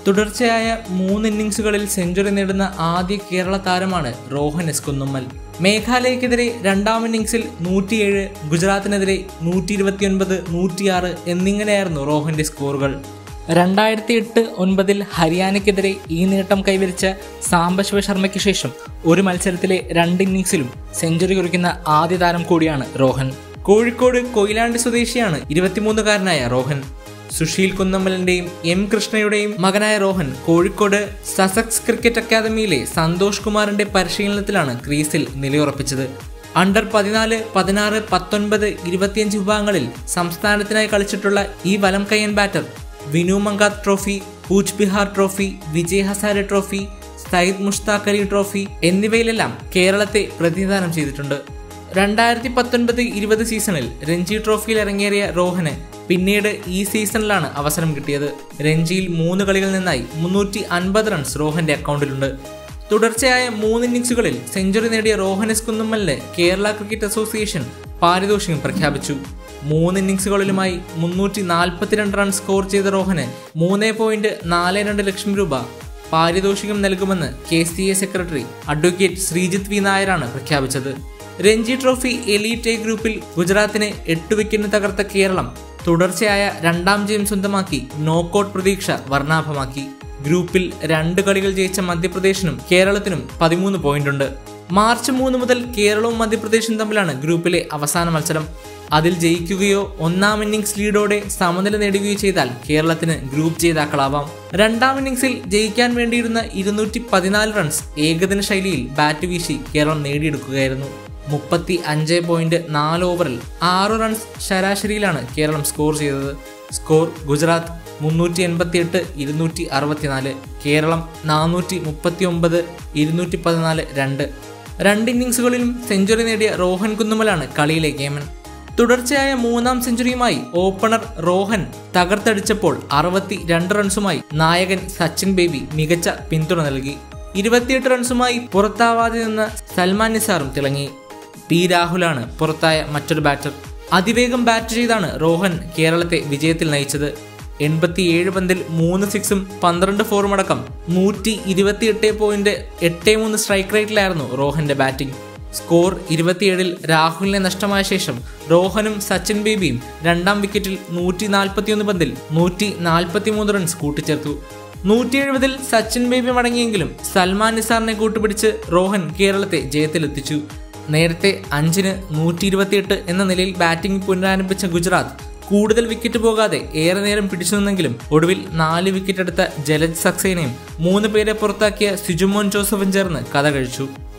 തുടർച്ചയായ മൂന്ന് ഇന്നിംഗ്സുകളിൽ സെഞ്ചുറി നേടുന്ന ആദ്യ കേരള താരമാണ് റോഹൻ എസ് കുന്നുമ്മൽ മേഘാലയക്കെതിരെ രണ്ടാം ഇന്നിംഗ്സിൽ നൂറ്റിയേഴ് ഗുജറാത്തിനെതിരെ നൂറ്റി ഇരുപത്തിയൊൻപത് നൂറ്റിയാറ് എന്നിങ്ങനെയായിരുന്നു റോഹന്റെ സ്കോറുകൾ രണ്ടായിരത്തി എട്ട് ഒൻപതിൽ ഹരിയാനയ്ക്കെതിരെ ഈ നേട്ടം കൈവരിച്ച സാംബശിവ ശർമ്മയ്ക്ക് ശേഷം ഒരു മത്സരത്തിലെ രണ്ട് ഇന്നിംഗ്സിലും സെഞ്ചുറി കുറിക്കുന്ന ആദ്യ താരം കൂടിയാണ് റോഹൻ കോഴിക്കോട് കൊയിലാണ്ടി സ്വദേശിയാണ് ഇരുപത്തിമൂന്നുകാരനായ റോഹൻ സുശീൽ കുന്നമ്മലിന്റെയും എം കൃഷ്ണയുടെയും മകനായ റോഹൻ കോഴിക്കോട് സസക്സ് ക്രിക്കറ്റ് അക്കാദമിയിലെ സന്തോഷ് കുമാറിന്റെ പരിശീലനത്തിലാണ് ക്രീസിൽ നിലയുറപ്പിച്ചത് അണ്ടർ പതിനാല് പതിനാറ് പത്തൊൻപത് ഇരുപത്തിയഞ്ച് വിഭാഗങ്ങളിൽ സംസ്ഥാനത്തിനായി കളിച്ചിട്ടുള്ള ഈ വലം കയ്യൻ batter Vinoo Mankad trophy Cooch Behar trophy Vijay Hazare trophy Syed Mushtaq Ali trophy എന്നിവയിലെല്ലാം കേരളത്തെ പ്രതിനിധാനം ചെയ്തിട്ടുണ്ട് രണ്ടായിരത്തി പത്തൊൻപത് ഇരുപത് സീസണിൽ രഞ്ജി ട്രോഫിയിൽ ഇറങ്ങേറിയ റോഹന് പിന്നീട് ഈ സീസണിലാണ് അവസരം കിട്ടിയത് രഞ്ജിയിൽ മൂന്ന് കളികളിൽ നിന്നായി മുന്നൂറ്റി അൻപത് റൺസ് റോഹന്റെ അക്കൗണ്ടിലുണ്ട് തുടർച്ചയായ മൂന്ന് ഇന്നിംഗ്സുകളിൽ സെഞ്ചുറി നേടിയ റോഹനസ് കുന്നുമ്മലിന് കേരള ക്രിക്കറ്റ് അസോസിയേഷൻ പാരിതോഷികം പ്രഖ്യാപിച്ചു മൂന്ന് ഇന്നിംഗ്സുകളിലുമായി മുന്നൂറ്റി നാൽപ്പത്തിരണ്ട് റൺ സ്കോർ ചെയ്ത റോഹന് മൂന്ന് പോയിന്റ് നാല് രണ്ട് ലക്ഷം രൂപ പാരിതോഷികം നൽകുമെന്ന് K C A secretary advocate Sreejith V നായരാണ് പ്രഖ്യാപിച്ചത് രഞ്ജി ട്രോഫി എലീറ്റ് എ ഗ്രൂപ്പിൽ ഗുജറാത്തിനെ എട്ട് വിക്കറ്റിന് തകർത്ത കേരളം തുടർച്ചയായ രണ്ടാം ജയം സ്വന്തമാക്കി നോക്കൌട്ട് പ്രതീക്ഷ വർണ്ണാഭമാക്കി ഗ്രൂപ്പിൽ രണ്ട് കളികൾ ജയിച്ച മധ്യപ്രദേശിനും കേരളത്തിനും പതിമൂന്ന് പോയിന്റുണ്ട് മാർച്ച് മൂന്ന് മുതൽ കേരളവും മധ്യപ്രദേശും തമ്മിലാണ് ഗ്രൂപ്പിലെ അവസാന മത്സരം അതിൽ ജയിക്കുകയോ ഒന്നാം ഇന്നിംഗ്സ് ലീഡോടെ സമനില നേടുകയോ ചെയ്താൽ കേരളത്തിന് ഗ്രൂപ്പ് ജേതാക്കളാവാം രണ്ടാം ഇന്നിംഗ്സിൽ ജയിക്കാൻ വേണ്ടിയിരുന്ന ഇരുന്നൂറ്റി പതിനാല് റൺസ് ഏകദിന ശൈലിയിൽ ബാറ്റ് വീശി കേരളം നേടിയെടുക്കുകയായിരുന്നു മുപ്പത്തി അഞ്ച് പോയിന്റ് നാല് ഓവറിൽ ആറ് റൺസ് ശരാശരിയിലാണ് കേരളം സ്കോർ ചെയ്തത് സ്കോർ ഗുജറാത്ത് മുന്നൂറ്റി എൺപത്തി എട്ട് ഇരുന്നൂറ്റി അറുപത്തിനാല് കേരളം നാനൂറ്റി മുപ്പത്തി ഒമ്പത് ഇരുന്നൂറ്റി പതിനാല് രണ്ട് രണ്ട് ഇന്നിംഗ്സുകളിലും സെഞ്ചുറി നേടിയ റോഹൻ കുന്നുമലാണ് കളിയിലെ ഗേമൻ തുടർച്ചയായ മൂന്നാം സെഞ്ചുറിയുമായി ഓപ്പണർ റോഹൻ തകർത്തടിച്ചപ്പോൾ അറുപത്തി രണ്ട് റൺസുമായി നായകൻ സച്ചിൻ ബേബി മികച്ച പിന്തുണ നൽകി ഇരുപത്തിയെട്ട് റൺസുമായി പുറത്താവാതെ നിന്ന സൽമാൻ നിസാറും തിളങ്ങി പി രാഹുലാണ് പുറത്തായ മറ്റൊരു ബാറ്റർ അതിവേഗം ബാറ്റ് ചെയ്താണ് റോഹൻ കേരളത്തെ വിജയത്തിൽ നയിച്ചത് എൺപത്തിയേഴ് പന്തിൽ മൂന്ന് സിക്സും പന്ത്രണ്ട് ഫോറും അടക്കം നൂറ്റി ഇരുപത്തിയെട്ട് പോയിന്റ് എട്ട് മൂന്ന് സ്ട്രൈക്ക് റേറ്റിലായിരുന്നു റോഹന്റെ ബാറ്റിംഗ് സ്കോർ ഇരുപത്തിയേഴിൽ രാഹുലിനെ നഷ്ടമായ ശേഷം റോഹനും സച്ചിൻ ബേബിയും രണ്ടാം വിക്കറ്റിൽ നൂറ്റി നാൽപ്പത്തിയൊന്ന് പന്തിൽ നൂറ്റി നാൽപ്പത്തിമൂന്ന് റൺസ് കൂട്ടിച്ചേർത്തു നൂറ്റി എഴുപതിൽ സച്ചിൻ ബേബി മടങ്ങിയെങ്കിലും സൽമാൻ നിസാറിനെ കൂട്ടുപിടിച്ച് റോഹൻ കേരളത്തെ ജയത്തിലെത്തിച്ചു നേരത്തെ അഞ്ചിന് നൂറ്റി ഇരുപത്തിയെട്ട് എന്ന നിലയിൽ ബാറ്റിംഗ് പുനരാരംഭിച്ച ഗുജറാത്ത് കൂടുതൽ വിക്കറ്റ് പോകാതെ ഏറെ നേരം പിടിച്ചു നിന്നെങ്കിലും ഒടുവിൽ നാല് വിക്കറ്റ് എടുത്ത ജലജ് സക്സേനയും മൂന്ന് പേരെ പുറത്താക്കിയ സിജുമോൻ ജോസഫും ചേർന്ന് കഥ കഴിച്ചു